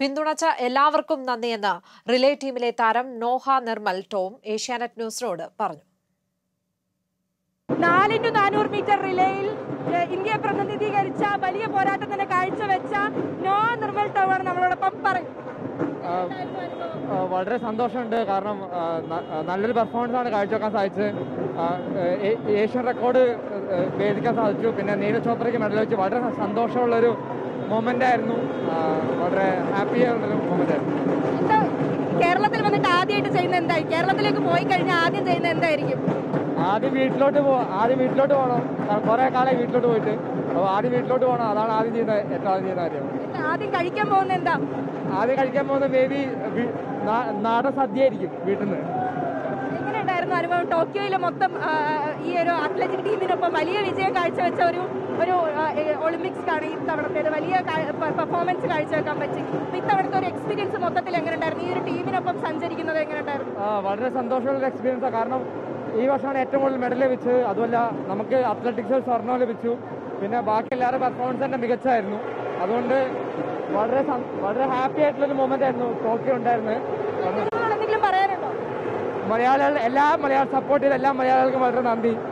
പിന്തുണച്ച എല്ലാവർക്കും നന്ദിയെന്ന് റിലേ ടീമിലെ താരം നോഹ നിർമ്മൽ ടോം ഏഷ്യാനെറ്റ് ന്യൂസിനോട് പറഞ്ഞു നാല് ഇൻറ്റു നാനൂറ് മീറ്റർ റിലേയിൽ ഏഹ്, ഇന്ത്യയെ പ്രതിനിധീകരിച്ച വലിയ പോരാട്ടം തന്നെ കാഴ്ചവെച്ച നോ നിർമ്മൽ ടോമാണ് നമ്മളോടൊപ്പം പറയും ആ, വളരെ സന്തോഷമുണ്ട് കാരണം ആ, ന- ആ, നല്ലൊരു പെർഫോമൻസ് ആണ് കാഴ്ചവെക്കാൻ സാധിച്ചത് ആ, ഏ- ഏഷ്യൻ റെക്കോർഡ് ഏ, ഭേദിക്കാൻ സാധിച്ചു പിന്നെ നീരജ് ചോപ്രയ്ക്ക് മെഡൽ വെച്ച് വളരെ സന്തോഷമുള്ളൊരു മൊമെന്റ് ആയിരുന്നു ആ, വളരെ ഹാപ്പി ആയിട്ടുള്ളൊരു മൊമെന്റ് ആയിരുന്നു എന്താ കേരളത്തിൽ വന്നിട്ട് ആദ്യമായിട്ട് ചെയ്യുന്ന എന്തായി കേരളത്തിലേക്ക് പോയി കഴിഞ്ഞാൽ ആദ്യം ചെയ്യുന്ന എന്തായിരിക്കും ആദ്യം വീട്ടിലോട്ട് പോ ആദ്യം വീട്ടിലോട്ട് പോകണം കാരണം കുറേ കാലമായി വീട്ടിലോട്ട് പോയിട്ട് അപ്പോൾ ആദ്യം വീട്ടിലോട്ട് പോകണം അതാണ് ആദ്യം ചെയ്യുന്ന ഏറ്റവും ആദ്യം ചെയ്യുന്ന കാര്യം ആദ്യം കഴിക്കാൻ പോകുന്ന എന്താ ആദ്യം കഴിക്കാൻ പോകുന്ന മേ ബി നാടൻ സദ്യ ആയിരിക്കും വീട്ടിൽ നിന്ന് എങ്ങനെയുണ്ടായിരുന്നു അനുഭവം ടോക്കിയോയിലെ മൊത്തം ആ, ഈ ഒരു അത്ലറ്റിക് ടീമിനൊപ്പം വലിയ വിജയം കാഴ്ചവെച്ച ഒരു ഒരു ആ, ഏ, ഒളിമ്പിക്സ് ആണ് ഇത്തവണത്തേത് വലിയ പെർഫോമൻസ് കാഴ്ചവെക്കാൻ പറ്റി അപ്പൊ ഇത്തവണത്തെ ഒരു എക്സ്പീരിയൻസ് മൊത്തത്തിൽ എങ്ങനെയുണ്ടായിരുന്നു ഈ ഒരു ടീമിനൊപ്പം സഞ്ചരിക്കുന്നത് എങ്ങനെയുണ്ടായിരുന്നു ആ, വളരെ സന്തോഷമുള്ള എക്സ്പീരിയൻസാണ് കാരണം ഈ വർഷമാണ് ഏറ്റവും കൂടുതൽ മെഡൽ ലഭിച്ചത് അതുമല്ല നമുക്ക് അത്ലറ്റിക്സിൽ സ്വർണ്ണം ലഭിച്ചു പിന്നെ ബാക്കി എല്ലാവരുടെ പെർഫോമൻസ് തന്നെ മികച്ചായിരുന്നു അതുകൊണ്ട് വളരെ സം- വളരെ ഹാപ്പി ആയിട്ടുള്ളൊരു മൊമെന്റ് ആയിരുന്നു ടോക്കിയോ ഉണ്ടായിരുന്നത് കാരണം എന്തെങ്കിലും പറയാനുണ്ടോ മലയാളികൾ എല്ലാ മലയാള സപ്പോർട്ട് ചെയ്ത എല്ലാ മലയാളികൾക്കും വളരെ നന്ദി